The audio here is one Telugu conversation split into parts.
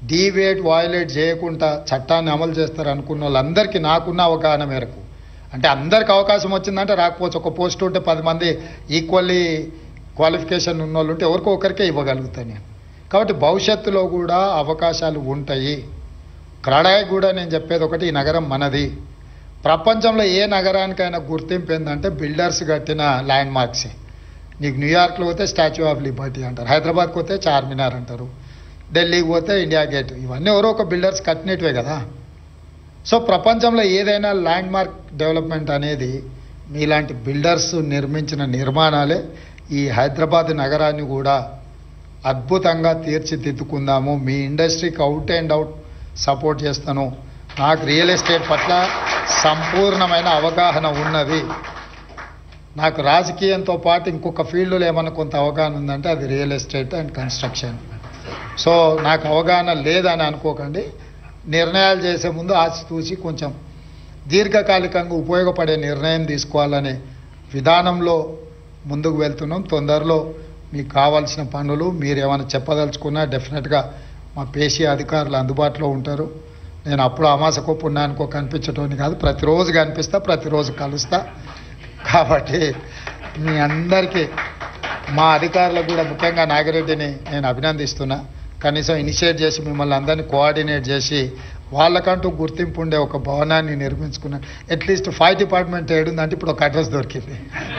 డీవేట్ వాయులేట్ చేయకుండా చట్టాన్ని అమలు చేస్తారు అనుకున్న వాళ్ళందరికీ నాకున్న అవగాహన మేరకు అంటే అందరికి అవకాశం వచ్చిందంటే రాకపోవచ్చు ఒక పోస్ట్ ఉంటే పది మంది ఈక్వల్లీ క్వాలిఫికేషన్ ఉన్న వాళ్ళు ఉంటే ఎవరికో ఒకరికే ఇవ్వగలుగుతాను నేను కాబట్టి భవిష్యత్తులో కూడా అవకాశాలు ఉంటాయి క్రడాయి కూడా నేను చెప్పేది ఒకటి ఈ నగరం మనది ప్రపంచంలో ఏ నగరానికైనా గుర్తింపు ఏంటంటే బిల్డర్స్ కట్టిన ల్యాండ్ మార్క్సే నీకు న్యూయార్క్లో పోతే స్టాచ్యూ ఆఫ్ లిబర్టీ అంటారు హైదరాబాద్కి పోతే చార్మినార్ అంటారు ఢిల్లీకి పోతే ఇండియా గేట్ ఇవన్నీ ఎవరో ఒక బిల్డర్స్ కట్టినట్టువే కదా సో ప్రపంచంలో ఏదైనా ల్యాండ్ మార్క్ డెవలప్మెంట్ అనేది మీలాంటి బిల్డర్స్ నిర్మించిన నిర్మాణాలే ఈ హైదరాబాద్ నగరాన్ని కూడా అద్భుతంగా తీర్చిదిద్దుకుందాము మీ ఇండస్ట్రీకి అవుట్ అండ్ అవుట్ సపోర్ట్ చేస్తాను నాకు రియల్ ఎస్టేట్ పట్ల సంపూర్ణమైన అవగాహన ఉన్నది నాకు రాజకీయంతో పాటు ఇంకొక ఫీల్డ్లో ఏమైనా కొంత అవగాహన ఉందంటే అది real estate and construction so నాకు అవగాహన లేదని అనుకోకండి నిర్ణయాలు చేసే ముందు ఆచితూచి కొంచెం దీర్ఘకాలికంగా ఉపయోగపడే నిర్ణయం తీసుకోవాలనే విధానంలో ముందుకు వెళ్తున్నాం తొందరలో మీకు కావాల్సిన పనులు మీరు ఏమైనా చెప్పదలుచుకున్నా డెఫినెట్గా మా పేషీ అధికారులు అందుబాటులో ఉంటారు నేను అప్పుడు అమాసకో పుణ్యానికో కనిపించటోని కాదు ప్రతిరోజు కనిపిస్తా ప్రతిరోజు కలుస్తా కాబట్టి మీ అందరికీ మా అధికారులకు కూడా ముఖ్యంగా నాగిరెడ్డిని నేను అభినందిస్తున్నా కనీసం ఇనిషియేట్ చేసి మిమ్మల్ని అందరినీ కోఆర్డినేట్ చేసి వాళ్ళకంటూ గుర్తింపు ఉండే ఒక భవనాన్ని నిర్మించుకున్నా అట్లీస్ట్ ఫైర్ డిపార్ట్మెంట్ ఏడుందంటే ఇప్పుడు ఒక అడ్రస్ దొరికింది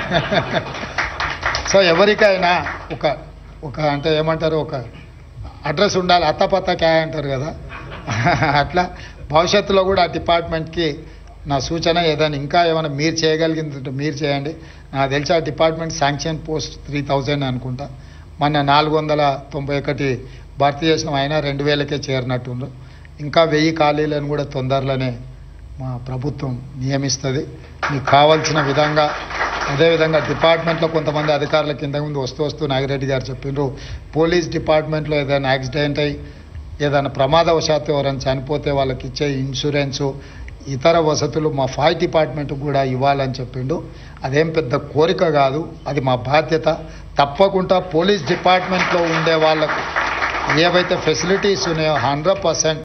సో ఎవరికైనా ఒక ఒక అంటే ఏమంటారు ఒక అడ్రస్ ఉండాలి అత్తపత్త క్యాయ్ అంటారు కదా అట్లా భవిష్యత్తులో కూడా ఆ డిపార్ట్మెంట్కి నా సూచన ఏదైనా ఇంకా ఏమైనా మీరు చేయగలిగింది మీరు చేయండి నాకు తెలిసి ఆ department sanction post three thousand అనుకుంటా మొన్న నాలుగు వందల తొంభై ఒకటి భర్తీ చేసిన అయినా రెండు వేలకే చేరినట్టుండ్రు ఇంకా వెయ్యి ఖాళీలను కూడా తొందరలోనే మా ప్రభుత్వం నియమిస్తుంది మీకు కావాల్సిన విధంగా అదేవిధంగా డిపార్ట్మెంట్లో కొంతమంది అధికారుల కింద ముందు వస్తూ వస్తూ నాగిరెడ్డి గారు చెప్పిండ్రు పోలీస్ డిపార్ట్మెంట్లో ఏదైనా యాక్సిడెంట్ అయ్యి ఏదైనా ప్రమాదవశాత్తు ఎవరైనా చనిపోతే వాళ్ళకి ఇచ్చే ఇన్సూరెన్సు ఇతర వసతులు మా ఫైర్ డిపార్ట్మెంట్ కూడా ఇవ్వాలని చెప్పిండు అదేం పెద్ద కోరిక కాదు అది మా బాధ్యత తప్పకుండా పోలీస్ డిపార్ట్మెంట్లో ఉండే వాళ్ళకు ఏవైతే ఫెసిలిటీస్ ఉన్నాయో హండ్రెడ్ పర్సెంట్